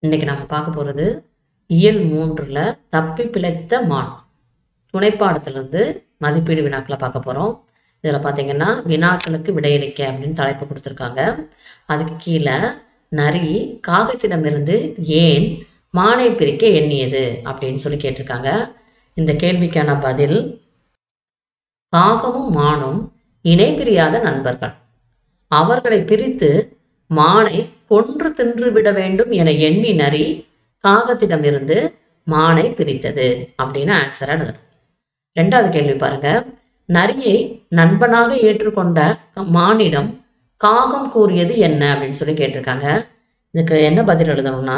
இன்னைக்கு நம்ம பார்க்க போகிறது இயல் மூன்றில் தப்பி பிழைத்த மான் துணைப்பாடத்திலிருந்து மதிப்பீடு வினாக்களை பார்க்க போகிறோம் இதில் பார்த்தீங்கன்னா வினாக்களுக்கு விடையளிக்க அப்படின்னு தலைப்பு கொடுத்துருக்காங்க அதுக்கு கீழே நரி காகத்திடமிருந்து ஏன் மானை பிரிக்க எண்ணியது அப்படின்னு சொல்லி கேட்டிருக்காங்க இந்த கேள்விக்கான பதில் காகமும் மானும் இணை பிரியாத நண்பர்கள் அவர்களை பிரித்து மானை கொன்று தின்று விட வேண்டும் என எண்ணி நரி காகத்திடமிருந்து மானை பிரித்தது அப்படின்னு ஆன்சர் எழுதணும் ரெண்டாவது கேள்வி பாருங்க நரியை நண்பனாக ஏற்றுக்கொண்ட மானிடம் காகம் கூறியது என்ன அப்படின்னு சொல்லி கேட்டிருக்காங்க இதுக்கு என்ன பதில் எழுதணும்னா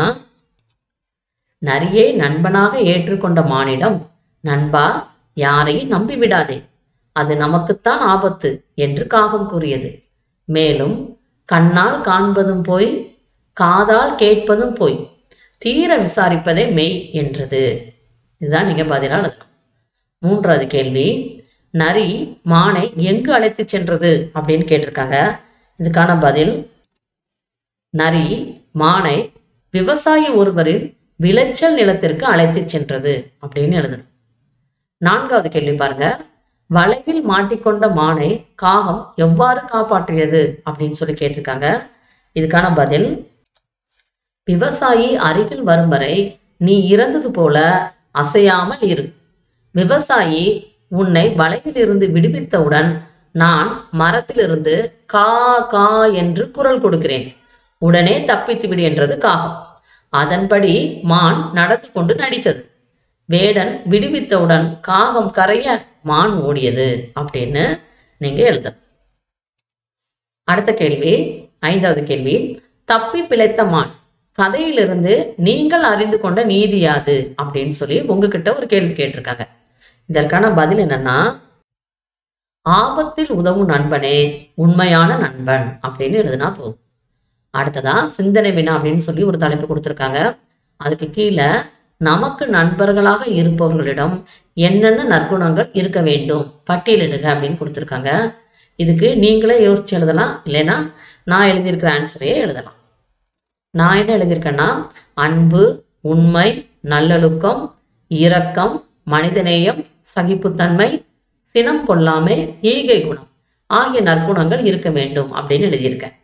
நரியை நண்பனாக ஏற்றுக்கொண்ட மானிடம் நண்பா யாரையும் நம்பி விடாதே அது நமக்குத்தான் ஆபத்து என்று காகம் கூறியது மேலும் கண்ணால் காண்பதும் போய் காதால் கேட்பதும் போய் தீர விசாரிப்பதே மெய் என்றது இதுதான் நீங்க பதிலா எழுதணும் மூன்றாவது கேள்வி நரி மானை எங்கு அழைத்து சென்றது அப்படின்னு கேட்டிருக்காங்க இதுக்கான பதில் நரி மானை விவசாயி ஒருவரின் விளைச்சல் நிலத்திற்கு அழைத்து சென்றது அப்படின்னு எழுதணும் நான்காவது கேள்வி பாருங்க வளைவில் மாட்டிக்கொண்ட மானை காகம் எவ்வாறு காப்பாற்றியது அப்படின்னு சொல்லி கேட்டிருக்காங்க இதுக்கான பதில் விவசாயி அருகில் வரும் வரை நீ இறந்தது போல அசையாமல் இரு விவசாயி உன்னை வலையில் இருந்து விடுவித்தவுடன் நான் மரத்திலிருந்து கா கா என்று குரல் கொடுக்கிறேன் உடனே தப்பித்து விடு என்றது காகம் அதன்படி மான் நடந்து கொண்டு நடித்தது வேடன் விடுவித்தவுடன் காகம் கரைய மான் ஓடியது அப்படின்னு நீங்க எழுத அடுத்த கேள்வி ஐந்தாவது கேள்வி தப்பி பிழைத்த மான் கதையிலிருந்து நீங்கள் அறிந்து கொண்ட நீதி யாது அப்படின்னு சொல்லி உங்ககிட்ட ஒரு கேள்வி கேட்டிருக்காங்க இதற்கான பதில் என்னன்னா ஆபத்தில் உதவும் நண்பனே உண்மையான நண்பன் அப்படின்னு எழுதுனா போதும் அடுத்ததா சிந்தனை வினா அப்படின்னு சொல்லி ஒரு தலைப்பு கொடுத்துருக்காங்க அதுக்கு கீழே நமக்கு நண்பர்களாக இருப்பவர்களிடம் என்னென்ன நற்குணங்கள் இருக்க வேண்டும் பட்டியலிடுக அப்படின்னு கொடுத்துருக்காங்க இதுக்கு நீங்களே யோசிச்சு எழுதலாம் இல்லைன்னா நான் எழுதியிருக்கிற ஆன்சரையே எழுதலாம் நான் என்ன எழுதியிருக்கேன்னா அன்பு உண்மை நல்லொழுக்கம் இரக்கம் மனிதநேயம் சகிப்புத்தன்மை சினம் கொள்ளாமை ஈகை குணம் ஆகிய நற்குணங்கள் இருக்க வேண்டும் அப்படின்னு எழுதியிருக்கேன்